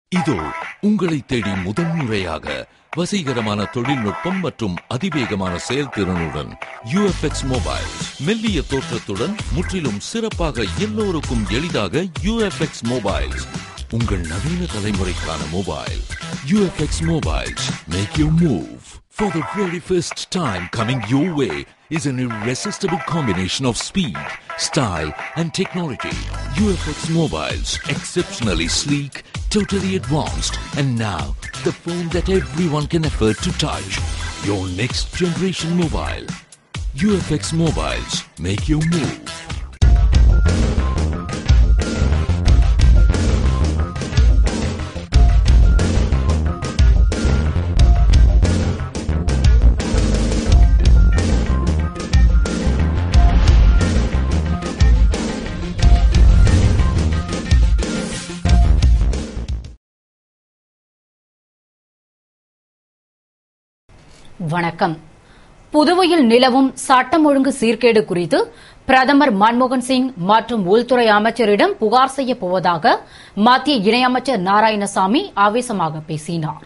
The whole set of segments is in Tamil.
இதோ உங்களை தேடி முதன்முறையாக வசீகரமான தொழில்நுட்பம் மற்றும் அதிவேகமான செயல்திறனுடன் யூஎஃப்எக்ஸ் மொபைல் மெல்லிய தோற்றத்துடன் முற்றிலும் சிறப்பாக எல்லோருக்கும் எளிதாக யூஎஃப்எக்ஸ் மொபைல்ஸ் உங்கள் நவீன தலைமுறைக்கான mobile UFX mobiles make you move For the very first time coming your way is an irresistible combination of speed, style and technology. UFX Mobiles, exceptionally sleek, totally advanced and now the phone that everyone can afford to touch. Your next generation mobile. UFX Mobiles, make your move. வணக்கம் புதுவையில் நிலவும் சட்டம் ஒழுங்கு சீர்கேடு குறித்து பிரதமர் மன்மோகன் சிங் மற்றும் உள்துறை அமைச்சரிடம் புகார் செய்யப் போவதாக மத்திய இணையமைச்சர் நாராயணசாமி ஆவேசமாக பேசினார்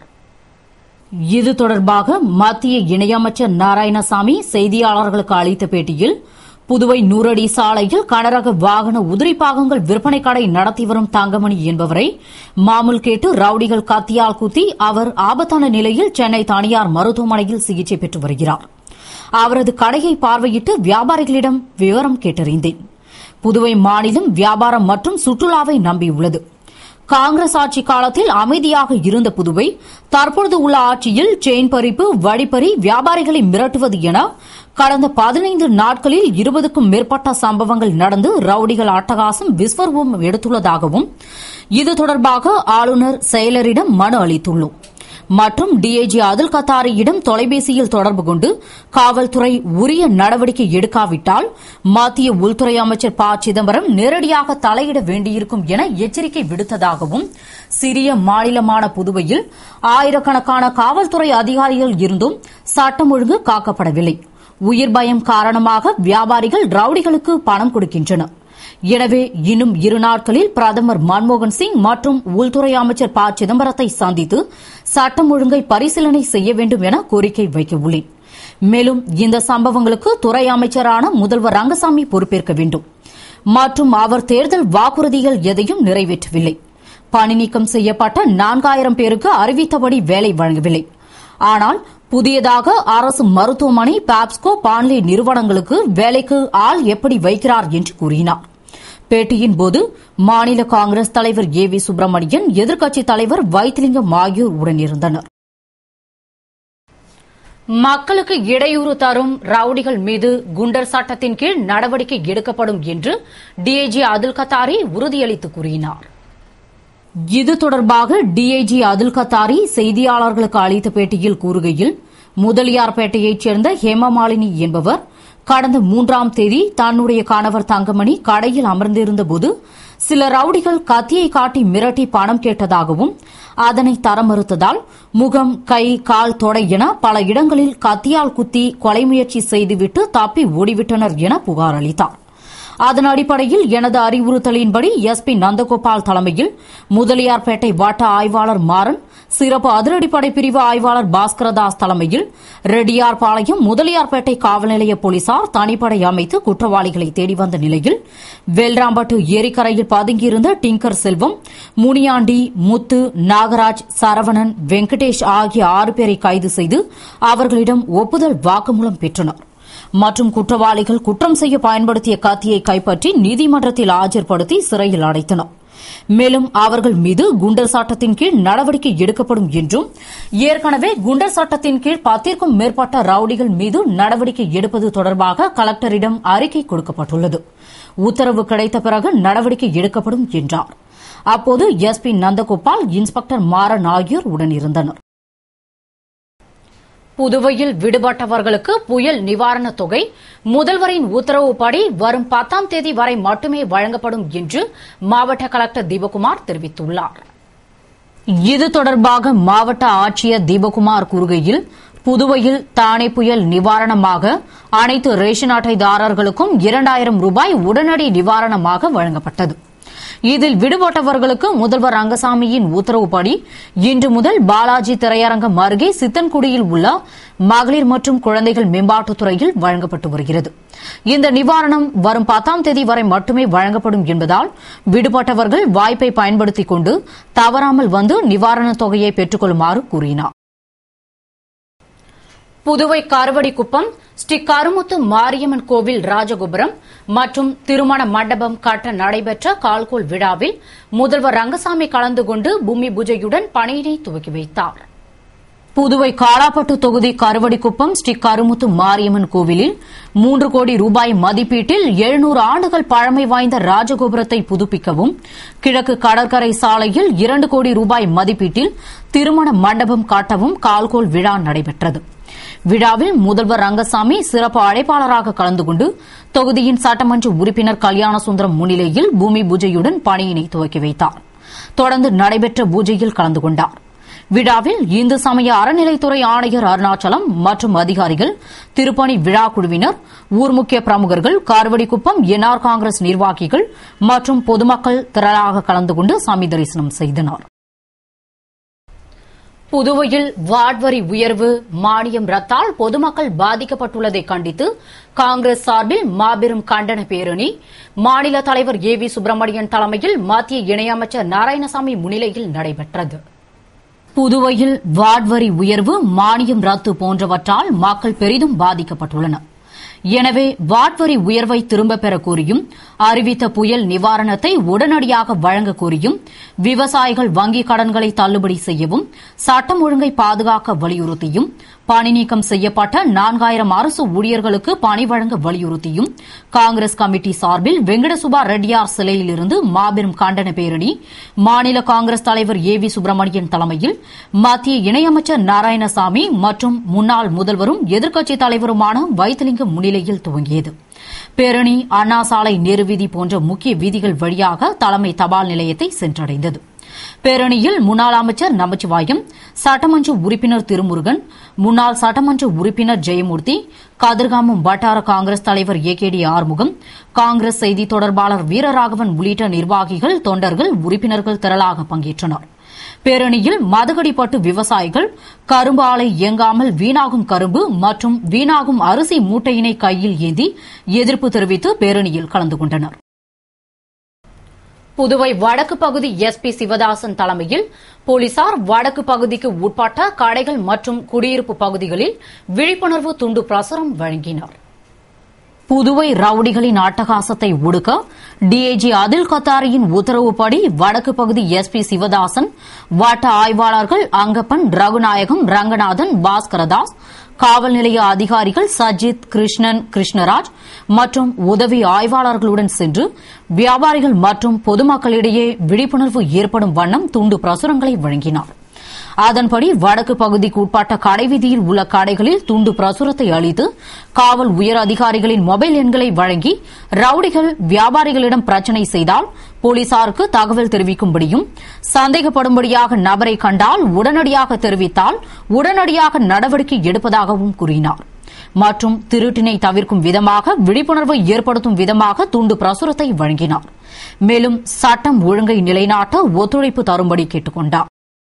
இது தொடர்பாக மத்திய இணையமைச்சர் நாராயணசாமி செய்தியாளர்களுக்கு அளித்த பேட்டியில் புதுவை நூறடி சாலையில் கனரக வாகன உதிரி பாகங்கள் விற்பனை கடை நடத்தி வரும் தங்கமணி என்பவரை மாமூல் கேட்டு ரவுடிகள் கத்தியால் குத்தி அவர் ஆபத்தான நிலையில் சென்னை தனியார் மருத்துவமனையில் சிகிச்சை பெற்று வருகிறார் அவரது கடையை பார்வையிட்டு வியாபாரிகளிடம் விவரம் கேட்டறிந்தேன் புதுவை மாநிலம் வியாபாரம் மற்றும் சுற்றுலாவை நம்பியுள்ளது காங்கிரஸ் ஆட்சி காலத்தில் அமைதியாக இருந்த புதுவை தற்பொழுது உள்ள ஆட்சியில் செயின் பறிப்பு வழிப்பறி வியாபாரிகளை மிரட்டுவது என கடந்த பதினைந்து நாட்களில் இருபதுக்கும் மேற்பட்ட சம்பவங்கள் நடந்து ரவுடிகள் அட்டகாசம் விஸ்வரூபம் எடுத்துள்ளதாகவும் இது தொடர்பாக ஆளுநர் செயலரிடம் மனு அளித்துள்ளோம் மற்றும் டிஐஜி அதுல் கத்தாரியிடம் தொலைபேசியில் தொடர்பு கொண்டு காவல்துறை உரிய நடவடிக்கை எடுக்காவிட்டால் மத்திய உள்துறை அமைச்சர் ப சிதம்பரம் நேரடியாக தலையிட வேண்டியிருக்கும் என எச்சரிக்கை விடுத்ததாகவும் சிறிய மாநிலமான புதுவையில் ஆயிரக்கணக்கான காவல்துறை அதிகாரிகள் இருந்தும் சட்டம் ஒழுங்கு காக்கப்படவில்லை உயிர் பயம் காரணமாக வியாபாரிகள் ரவுடிகளுக்கு பணம் கொடுக்கின்றனர் எனவே இன்னும் இரு நாட்களில் பிரதமர் மன்மோகன் சிங் மற்றும் உள்துறை அமைச்சர் ப சிதம்பரத்தை சந்தித்து சட்டம் ஒழுங்கை பரிசீலனை செய்ய வேண்டும் என கோரிக்கை வைக்கவுள்ளேன் மேலும் இந்த சம்பவங்களுக்கு துறை அமைச்சரான முதல்வர் ரங்கசாமி பொறுப்பேற்க வேண்டும் மற்றும் அவர் தேர்தல் வாக்குறுதிகள் எதையும் நிறைவேற்றவில்லை பணி நீக்கம் செய்யப்பட்ட நான்காயிரம் பேருக்கு அறிவித்தபடி வேலை வழங்கவில்லை ஆனால் புதியதாக அரசு மருத்துவமனை பாப்ஸ்கோ பான்லே நிறுவனங்களுக்கு வேலைக்கு ஆள் எப்படி வைக்கிறார் என்று கூறினார் பேட்டியின் போது மாநில காங்கிரஸ் தலைவர் ஏ வி சுப்பிரமணியன் எதிர்க்கட்சித் தலைவர் வைத்திலிங்கம் ஆகியோர் உடனிருந்தனர் மக்களுக்கு இடையூறு தரும் ரவுடிகள் மீது குண்டர் சட்டத்தின் கீழ் நடவடிக்கை எடுக்கப்படும் என்று டிஐஜி அதுல் கத்தாரி உறுதியளித்து கூறினார் இது தொடர்பாக டிஐஜி அதுல் கத்தாரி செய்தியாளர்களுக்கு அளித்த பேட்டியில் கூறுகையில் முதலியார்பேட்டையைச் சேர்ந்த ஹேமமாலினி என்பவர் கடந்த மூன்றாம் தேதி தன்னுடைய கணவர் தங்கமணி கடையில் அமர்ந்திருந்தபோது சில ரவுடிகள் கத்தியை காட்டி மிரட்டி பணம் கேட்டதாகவும் அதனை தர மறுத்ததால் முகம் கை கால் தொடை என பல இடங்களில் கத்தியால் குத்தி கொலை முயற்சி செய்துவிட்டு தப்பி ஓடிவிட்டனர் என புகார் அளித்தார் அதன் அடிப்படையில் எனது அறிவுறுத்தலின்படி எஸ்பி நந்தகோபால் தலைமையில் முதலியார்பேட்டை வட்ட ஆய்வாளர் மாறன் சிறப்பு அதிரடிப்படை பிரிவு ஆய்வாளர் பாஸ்கரதாஸ் தலைமையில் ரெட்டியார்பாளையம் முதலியார்பேட்டை காவல் நிலைய போலீசார் தனிப்படை அமைத்து குற்றவாளிகளை தேடி வந்த நிலையில் வெல்ராம்பட்டு ஏரிக்கரையில் பதுங்கியிருந்த டிங்கர் செல்வம் முனியாண்டி முத்து நாகராஜ் சரவணன் வெங்கடேஷ் ஆகிய ஆறு பேரை கைது செய்து அவர்களிடம் ஒப்புதல் வாக்குமூலம் பெற்றனா் மற்றும் குற்றவாளிகள் குற்றம் செய்ய பயன்படுத்திய கத்தியை கைப்பற்றி நீதிமன்றத்தில் ஆஜர்படுத்தி சிறையில் அடைத்தனர் மேலும் அவர்கள் மீது குண்டர் சட்டத்தின் கீழ் நடவடிக்கை எடுக்கப்படும் என்றும் ஏற்கனவே குண்டர் சட்டத்தின் கீழ் பத்திற்கும் மேற்பட்ட ரவுடிகள் மீது நடவடிக்கை எடுப்பது தொடர்பாக கலெக்டரிடம் அறிக்கை கொடுக்கப்பட்டுள்ளது உத்தரவு கிடைத்த பிறகு நடவடிக்கை எடுக்கப்படும் என்றார் அப்போது எஸ்பி நந்தகோபால் இன்ஸ்பெக்டர் மாறன் ஆகியோர் உடனிருந்தனர் புதுவையில் விடுபட்டவர்களுக்கு புயல் நிவாரணத் தொகை முதல்வரின் உத்தரவுப்படி வரும் பத்தாம் தேதி வரை மட்டுமே வழங்கப்படும் என்று மாவட்ட கலெக்டர் தீபகுமார் தெரிவித்துள்ளார் இது தொடர்பாக மாவட்ட ஆட்சியர் தீபகுமார் கூறுகையில் புதுவையில் தானே புயல் நிவாரணமாக அனைத்து ரேஷன் அட்டைதாரர்களுக்கும் இரண்டாயிரம் ரூபாய் உடனடி நிவாரணமாக வழங்கப்பட்டது இதில் விடுபட்டவர்களுக்கு முதல்வர் ரங்கசாமியின் உத்தரவுப்படி இன்று முதல் பாலாஜி திரையரங்கம் அருகே சித்தன்குடியில் உள்ள மகளிர் மற்றும் குழந்தைகள் மேம்பாட்டுத் துறையில் வழங்கப்பட்டு வருகிறது இந்த நிவாரணம் வரும் பத்தாம் தேதி வரை மட்டுமே வழங்கப்படும் என்பதால் விடுபட்டவர்கள் வாய்ப்பை பயன்படுத்திக் கொண்டு தவறாமல் வந்து நிவாரணத் தொகையை பெற்றுக் கொள்ளுமாறு கூறினார் புதுவை கார்வடிக்குப்பம் ஸ்ரீ கருமுத்து மாரியம்மன் கோவில் ராஜகோபுரம் மற்றும் திருமண மண்டபம் கட்ட நடைபெற்ற கால்கோல் விழாவில் முதல்வர் ரங்கசாமி கலந்து கொண்டு பூமி பூஜையுடன் பணியினை துவக்கி வைத்தார் புதுவை காலாப்பட்டு தொகுதி கருவடிக்குப்பம் ஸ்ரீ கருமுத்து மாரியம்மன் கோவிலில் மூன்று கோடி ரூபாய் மதிப்பீட்டில் எழுநூறு ஆண்டுகள் பழமை வாய்ந்த ராஜகோபுரத்தை புதுப்பிக்கவும் கிழக்கு கடற்கரை சாலையில் இரண்டு கோடி ரூபாய் மதிப்பீட்டில் திருமண மண்டபம் காட்டவும் கால்கோல் விழா நடைபெற்றது விழாவில் முதல்வர் ரங்கசாமி சிறப்பு அழைப்பாளராக கலந்து கொண்டு தொகுதியின் சட்டமன்ற உறுப்பினர் கல்யாண சுந்தரம் முன்னிலையில் பூமி பூஜையுடன் பணியினை துவக்கி வைத்தார் தொடர்ந்து நடைபெற்ற பூஜையில் கலந்து கொண்டார் விழாவில் இந்து சமய அறநிலைத்துறை ஆணையர் அருணாச்சலம் மற்றும் அதிகாரிகள் திருப்பணி விழா குழுவினர் ஊர் முக்கிய பிரமுகர்கள் கார்வடிக்குப்பம் என்ஆர் காங்கிரஸ் நிர்வாகிகள் மற்றும் பொதுமக்கள் திரளாக கலந்து கொண்டு சாமி தரிசனம் செய்தனர் புதுவையில் வார்டு வரி உயர்வு மானியம் ரத்தால் பொதுமக்கள் பாதிக்கப்பட்டுள்ளதை கண்டித்து காங்கிரஸ் சார்பில் மாபெரும் கண்டன பேரணி மாநில தலைவர் ஏ வி சுப்பிரமணியன் தலைமையில் மத்திய இணையமைச்சர் நாராயணசாமி முன்னிலையில் நடைபெற்றது புதுவையில் வார்டு வரி உயர்வு மானியம் ரத்து போன்றவற்றால் மக்கள் பெரிதும் பாதிக்கப்பட்டுள்ளனர் எனவே வாட் வரி உயர்வை திரும்பப் பெற கோரியும் அறிவித்த புயல் நிவாரணத்தை உடனடியாக வழங்க கோரியும் விவசாயிகள் வங்கிக் கடன்களை தள்ளுபடி செய்யவும் சட்டம் ஒழுங்கை பாதுகாக்க வலியுறுத்தியும் பணி நீக்கம் செய்யப்பட்ட நான்காயிரம் அரசு ஊழியர்களுக்கு பணி வழங்க வலியுறுத்தியும் காங்கிரஸ் கமிட்டி சார்பில் வெங்கடசுபா ரெட்டியார் சிலையிலிருந்து மாபெரும் கண்டன பேரணி மாநில காங்கிரஸ் தலைவர் ஏ வி சுப்பிரமணியன் தலைமையில் மத்திய இணையமைச்சர் நாராயணசாமி மற்றும் முன்னாள் முதல்வரும் எதிர்க்கட்சித் தலைவருமான வைத்திலிங்கம் முன்னிலையில் துவங்கியது பேரணி அண்ணா சாலை நேருவீதி போன்ற முக்கிய வீதிகள் வழியாக தலைமை தபால் நிலையத்தை சென்றடைந்தது பேரணியில் முன்னாள் அமைச்சர் நமச்சிவாயம் சட்டமன்ற உறுப்பினர் திருமுருகன் முன்னாள் சட்டமன்ற உறுப்பினர் ஜெயமூர்த்தி கதிர்காமம் வட்டார காங்கிரஸ் தலைவர் A K D Arumugam Congress செய்தி தொடர்பாளர் வீரராகவன் உள்ளிட்ட நிர்வாகிகள் தொண்டர்கள் உறுப்பினர்கள் திரளாக பங்கேற்றனர் பேரணியில் மதகடிப்பட்டு விவசாயிகள் கரும்பு ஆலை இயங்காமல் வீணாகும் கரும்பு மற்றும் வீணாகும் அரிசி மூட்டையினை கையில் ஏந்தி எதிர்ப்பு தெரிவித்து பேரணியில் கலந்து கொண்டனர் புதுவை வடக்கு பகுதி எஸ்பி சிவதாசன் தலைமையில் போலீசார் வடக்கு பகுதிக்கு உட்பட்ட கடைகள் மற்றும் குடியிருப்பு பகுதிகளில் விழிப்புணர்வு துண்டு பிரசுரம் வழங்கினர் புதுவை ரவுடிகளின் அட்டகாசத்தை ஒடுக்க டிஐஜி அதில் கத்தாரியின் உத்தரவுப்படி வடக்கு பகுதி எஸ்பி சிவதாசன் வட்ட ஆய்வாளர்கள் அங்கப்பன் ரகுநாயகம் ரங்கநாதன் பாஸ்கரதாஸ் காவல் நிலைய அதிகாரிகள் சஜித் கிருஷ்ணன் கிருஷ்ணராஜ் மற்றும் உதவி ஆய்வாளர்களுடன் சென்று வியாபாரிகள் மற்றும் பொதுமக்களிடையே விழிப்புணர்வு ஏற்படும் வண்ணம் துண்டு பிரசுரங்களை வழங்கினார் அதன்படி வடக்கு பகுதிக்கு உட்பட்ட கடைவீதியில் உள்ள கடைகளில் துண்டு பிரசுரத்தை அளித்து காவல் உயர் அதிகாரிகளின் மொபைல் எண்களை வழங்கி ரவுடிகள் வியாபாரிகளிடம் பிரச்சினை செய்தால் போலீசாருக்கு தகவல் தெரிவிக்கும்படியும் சந்தேகப்படும்படியாக நபரை கண்டால் உடனடியாக தெரிவித்தால் உடனடியாக நடவடிக்கை எடுப்பதாகவும் கூறினார் மற்றும் திருட்டினை தவிர்க்கும் விதமாக விழிப்புணர்வை ஏற்படுத்தும் விதமாக துண்டு பிரசுரத்தை வழங்கினார் மேலும் சட்டம் ஒழுங்கை நிலைநாட்ட ஒத்துழைப்பு தரும்படி கேட்டுக் கொண்டார்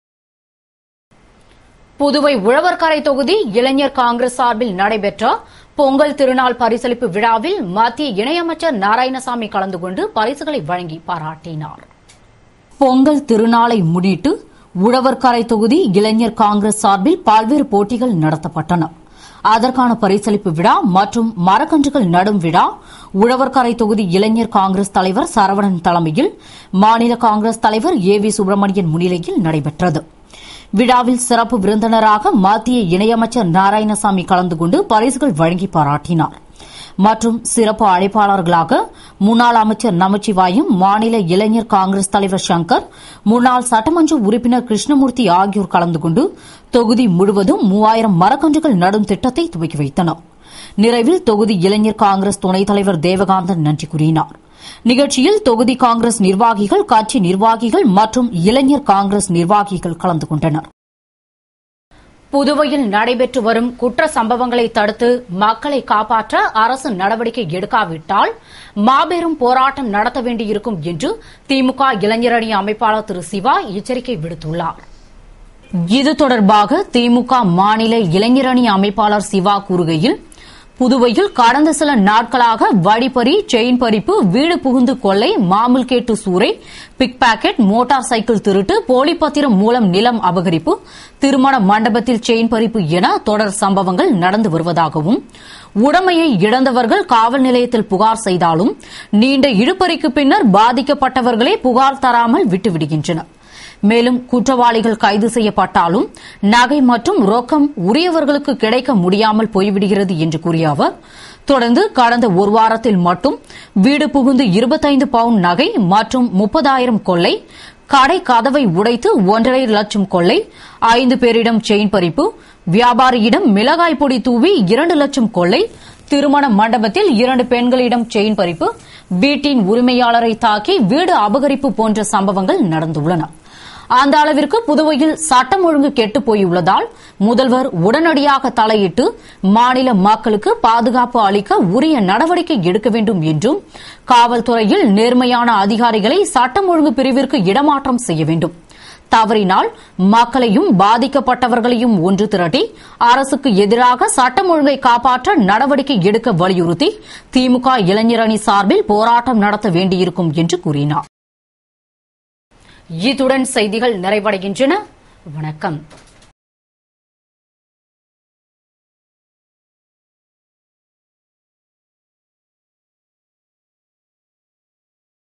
புதுவை உழவர்கரை தொகுதி இளைஞர் காங்கிரஸ் சார்பில் நடைபெற்ற பொங்கல் திருநாள் பரிசளிப்பு விழாவில் மத்திய இணையமைச்சர் நாராயணசாமி கலந்து கொண்டு பரிசுகளை வழங்கி பாராட்டினார் பொங்கல் திருநாளை முன்னிட்டு உழவர்கரை தொகுதி இளைஞர் காங்கிரஸ் சார்பில் பல்வேறு போட்டிகள் நடத்தப்பட்டன அதற்கான பரிசளிப்பு விழா மற்றும் மரக்கன்றுகள் நடும் விழா உழவர்கரை தொகுதி இளைஞர் காங்கிரஸ் தலைவர் சரவணன் தலைமையில் மாநில காங்கிரஸ் தலைவர் ஏ வி சுப்பிரமணியன் முன்னிலையில் நடைபெற்றது விழாவில் சிறப்பு விருந்தினராக மத்திய இணையமைச்சர் நாராயணசாமி கலந்து கொண்டு பரிசுகள் வழங்கி பாராட்டினார் மற்றும் சிறப்பு அழைப்பாளர்களாக முன்னாள் அமைச்சர் நமச்சிவாயம் மாநில இளைஞர் காங்கிரஸ் தலைவர் சங்கர் முன்னாள் சட்டமன்ற உறுப்பினர் கிருஷ்ணமூர்த்தி ஆகியோர் கலந்து கொண்டு தொகுதி முழுவதும் மூவாயிரம் மரக்கன்றுகள் நடும் திட்டத்தை துவக்கி வைத்தனர் நிறைவில் தொகுதி இளைஞர் காங்கிரஸ் துணைத் தலைவர் தேவகாந்தன் நன்றி கூறினார் நிகழ்ச்சியில் தொகுதி காங்கிரஸ் நிர்வாகிகள் கட்சி நிர்வாகிகள் மற்றும் இளைஞர் காங்கிரஸ் நிர்வாகிகள் கலந்து கொண்டனர் புதுவையில் நடைபெற்று வரும் குற்ற சம்பவங்களை தடுத்து மக்களை காப்பாற்ற அரசு நடவடிக்கை எடுக்காவிட்டால் மாபெரும் போராட்டம் நடத்த வேண்டியிருக்கும் என்று திமுக இளைஞரணி அமைப்பாளர் திரு சிவா எச்சரிக்கை விடுத்துள்ளார் இது தொடர்பாக திமுக மாநில இளைஞரணி அமைப்பாளர் சிவா கூறுகையில் புதுவையில் கடந்த சில நாட்களாக வழிப்பறி செயின் பறிப்பு வீடு புகுந்து கொள்ளை மாமூல் கேட்டு சூறை பிக் பாக்கெட் மோட்டார் சைக்கிள் திருட்டு போலி பத்திரம் மூலம் நிலம் அபகரிப்பு திருமண மண்டபத்தில் செயின் பறிப்பு என தொடர் சம்பவங்கள் நடந்து வருவதாகவும் உடமையை இழந்தவர்கள் காவல் நிலையத்தில் புகார் செய்தாலும் நீண்ட இழுபறிக்கு பின்னர் பாதிக்கப்பட்டவர்களே புகார் தராமல் விட்டுவிடுகின்றனர் மேலும் குற்றவாளிகள் கைது செய்யப்பட்டாலும் நகை மற்றும் ரொக்கம் உரியவர்களுக்கு கிடைக்க முடியாமல் போய்விடுகிறது என்று கூறிய அவர் தொடர்ந்து கடந்த ஒரு வாரத்தில் மட்டும் வீடு புகுந்து இருபத்தைந்து பவுண்ட் நகை மற்றும் முப்பதாயிரம் கொள்ளை கடை கதவை உடைத்து ஒன்றரை லட்சம் கொள்ளை ஐந்து பேரிடம் செயின் பறிப்பு வியாபாரியிடம் மிளகாய் பொடி தூவி இரண்டு லட்சம் கொள்ளை திருமண மண்டபத்தில் இரண்டு பெண்களிடம் செயின் பறிப்பு வீட்டின் உரிமையாளரை தாக்கி வீடு அபகரிப்பு போன்ற சம்பவங்கள் நடந்துள்ளன அந்த அளவிற்கு புதுவையில் சட்டம் ஒழுங்கு கெட்டுப் போயுள்ளதால் முதல்வர் உடனடியாக தலையிட்டு மாநில மக்களுக்கு பாதுகாப்பு அளிக்க உரிய நடவடிக்கை எடுக்க வேண்டும் என்றும் காவல்துறையில் நேர்மையான அதிகாரிகளை சட்டம் ஒழுங்கு பிரிவிற்கு இடமாற்றம் செய்ய வேண்டும் தவறினால் மக்களையும் பாதிக்கப்பட்டவர்களையும் ஒன்று திரட்டி அரசுக்கு எதிராக சட்டம் ஒழுங்கை காப்பாற்ற நடவடிக்கை எடுக்க வலியுறுத்தி திமுக இளைஞரணி சார்பில் போராட்டம் நடத்த வேண்டியிருக்கும் என்று கூறினார் இத்துடன் செய்திகள் நிறைவடைகின்றன வணக்கம்